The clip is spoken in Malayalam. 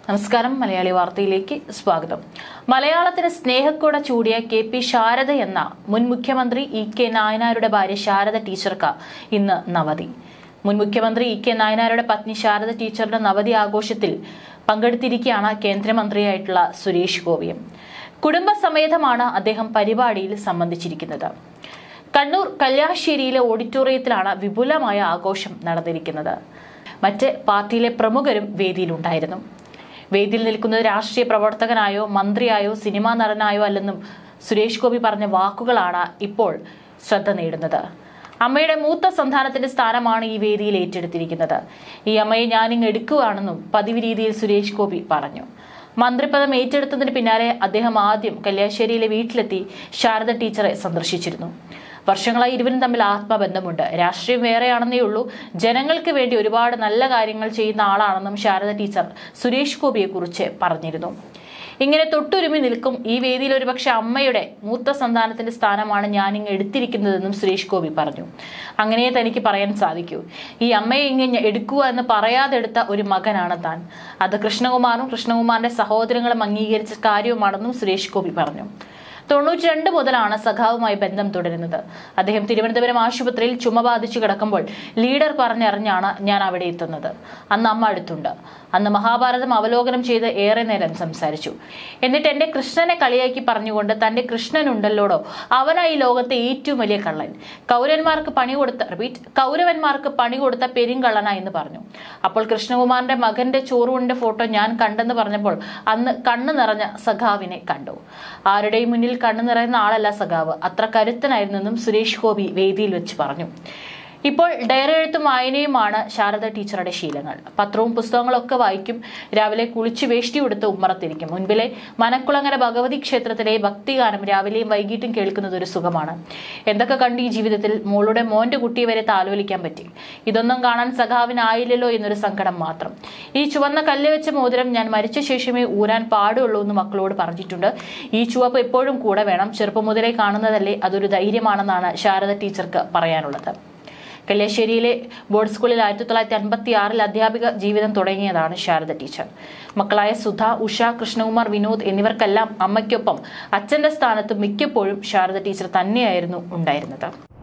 നമസ്കാരം മലയാളി വാർത്തയിലേക്ക് സ്വാഗതം മലയാളത്തിന് സ്നേഹക്കൂട ചൂടിയ കെ പി ശാരദ എന്ന മുൻ മുഖ്യമന്ത്രി ഇ കെ നായനാരുടെ ഭാര്യ ശാരദ ടീച്ചർക്ക് ഇന്ന് നവതി മുൻ മുഖ്യമന്ത്രി ഇ കെ നായനാരുടെ പത്നി ശാരദ ടീച്ചറുടെ നവതി ആഘോഷത്തിൽ പങ്കെടുത്തിരിക്കുകയാണ് കേന്ദ്രമന്ത്രിയായിട്ടുള്ള സുരേഷ് ഗോപിയും കുടുംബസമേതമാണ് അദ്ദേഹം പരിപാടിയിൽ സംബന്ധിച്ചിരിക്കുന്നത് കണ്ണൂർ കല്യാശ്ശേരിയിലെ ഓഡിറ്റോറിയത്തിലാണ് വിപുലമായ ആഘോഷം നടന്നിരിക്കുന്നത് മറ്റ് പാർട്ടിയിലെ പ്രമുഖരും വേദിയിലുണ്ടായിരുന്നു വേദിയിൽ നിൽക്കുന്നത് രാഷ്ട്രീയ പ്രവർത്തകനായോ മന്ത്രിയായോ സിനിമാ നടനായോ അല്ലെന്നും സുരേഷ് ഗോപി പറഞ്ഞ വാക്കുകളാണ് ഇപ്പോൾ ശ്രദ്ധ നേടുന്നത് അമ്മയുടെ മൂത്ത സന്താനത്തിന്റെ സ്ഥാനമാണ് ഈ വേദിയിൽ ഏറ്റെടുത്തിരിക്കുന്നത് ഈ അമ്മയെ ഞാനിങ് എടുക്കുകയാണെന്നും പതിവ് രീതിയിൽ സുരേഷ് ഗോപി പറഞ്ഞു മന്ത്രിപദം ഏറ്റെടുത്തതിന് പിന്നാലെ അദ്ദേഹം ആദ്യം കല്യാശ്ശേരിയിലെ വീട്ടിലെത്തി ശാരദ ടീച്ചറെ സന്ദർശിച്ചിരുന്നു വർഷങ്ങളായി ഇരുവരും തമ്മിൽ ആത്മബന്ധമുണ്ട് രാഷ്ട്രീയം വേറെയാണെന്നേ ഉള്ളൂ ജനങ്ങൾക്ക് വേണ്ടി ഒരുപാട് നല്ല കാര്യങ്ങൾ ചെയ്യുന്ന ആളാണെന്നും ശാരദ ടീച്ചർ സുരേഷ് ഗോപിയെ കുറിച്ച് പറഞ്ഞിരുന്നു ഇങ്ങനെ തൊട്ടുരുമി നിൽക്കും ഈ വേദിയിൽ ഒരുപക്ഷെ അമ്മയുടെ മൂത്ത സന്താനത്തിന്റെ സ്ഥാനമാണ് ഞാനിങ്ങ് എടുത്തിരിക്കുന്നതെന്നും സുരേഷ് ഗോപി പറഞ്ഞു അങ്ങനെ തനിക്ക് പറയാൻ സാധിക്കൂ ഈ അമ്മയെ ഇങ്ങനെ എടുക്കുക എന്ന് പറയാതെ എടുത്ത ഒരു മകനാണ് താൻ അത് കൃഷ്ണകുമാറും കൃഷ്ണകുമാറിന്റെ സഹോദരങ്ങളും അംഗീകരിച്ച കാര്യവുമാണെന്നും സുരേഷ് ഗോപി പറഞ്ഞു തൊണ്ണൂറ്റി രണ്ട് മുതലാണ് സഖാവുമായി ബന്ധം തുടരുന്നത് അദ്ദേഹം തിരുവനന്തപുരം ആശുപത്രിയിൽ ചുമ ബാധിച്ചു കിടക്കുമ്പോൾ ലീഡർ പറഞ്ഞറിഞ്ഞാണ് ഞാൻ അവിടെ എത്തുന്നത് അന്ന് അമ്മ അടുത്തുണ്ട് അന്ന് മഹാഭാരതം അവലോകനം ചെയ്ത് ഏറെ നേരം സംസാരിച്ചു എന്നിട്ട് എന്റെ കൃഷ്ണനെ കളിയാക്കി പറഞ്ഞുകൊണ്ട് തന്റെ കൃഷ്ണനുണ്ടല്ലോടോ അവനായി ഈ ലോകത്തെ ഏറ്റവും വലിയ കള്ളൻ കൗരന്മാർക്ക് പണി കൊടുത്ത റിപ്പീറ്റ് കൗരവന്മാർക്ക് പണി കൊടുത്ത പെരുങ്കള്ളന എന്ന് പറഞ്ഞു അപ്പോൾ കൃഷ്ണകുമാറിന്റെ മകന്റെ ചോറുകൊണ്ട ഫോട്ടോ ഞാൻ കണ്ടെന്ന് പറഞ്ഞപ്പോൾ അന്ന് കണ്ണു നിറഞ്ഞ സഖാവിനെ കണ്ടു ആരുടെയും മുന്നിൽ കണ്ണു നിറയുന്ന ആളല്ല സഖാവ് അത്ര കരുത്തനായിരുന്നെന്നും സുരേഷ് ഗോപി വേദിയിൽ വെച്ച് പറഞ്ഞു ഇപ്പോൾ ഡയറി എഴുത്തും വായനയുമാണ് ശാരദ ടീച്ചറുടെ ശീലങ്ങൾ പത്രവും പുസ്തകങ്ങളും ഒക്കെ വായിക്കും രാവിലെ കുളിച്ച് വേഷ്ടി ഉടുത്ത് ഉമ്മറത്തിരിക്കും മുൻപിലെ മനക്കുളങ്ങര ഭഗവതി ക്ഷേത്രത്തിലെ ഭക്തിഗാനം രാവിലെയും വൈകിട്ടും കേൾക്കുന്നത് ഒരു സുഖമാണ് എന്തൊക്കെ കണ്ട് ഈ ജീവിതത്തിൽ മോളുടെ മോന്റെ കുട്ടിയെ വരെ താലോലിക്കാൻ പറ്റി ഇതൊന്നും കാണാൻ സഖാവിനായില്ലല്ലോ എന്നൊരു സങ്കടം മാത്രം ഈ ചുവന്ന കല്ല് വെച്ച മോതിരം ഞാൻ മരിച്ച ശേഷമേ ഊരാൻ പാടുള്ളൂ എന്ന് മക്കളോട് പറഞ്ഞിട്ടുണ്ട് ഈ ചുവപ്പ് എപ്പോഴും കൂടെ വേണം ചെറുപ്പം മുതലേ കാണുന്നതല്ലേ അതൊരു ധൈര്യമാണെന്നാണ് ശാരദ ടീച്ചർക്ക് പറയാനുള്ളത് കല്യാശ്ശേരിയിലെ ബോർഡ് സ്കൂളിൽ ആയിരത്തി തൊള്ളായിരത്തി അൻപത്തി ആറിൽ അധ്യാപിക ജീവിതം തുടങ്ങിയതാണ് ശാരദ ടീച്ചർ മക്കളായ സുധ ഉഷ കൃഷ്ണകുമാർ വിനോദ് എന്നിവർക്കെല്ലാം അമ്മയ്ക്കൊപ്പം അച്ഛന്റെ സ്ഥാനത്ത് മിക്കപ്പോഴും ശാരദ ടീച്ചർ തന്നെയായിരുന്നു ഉണ്ടായിരുന്നത്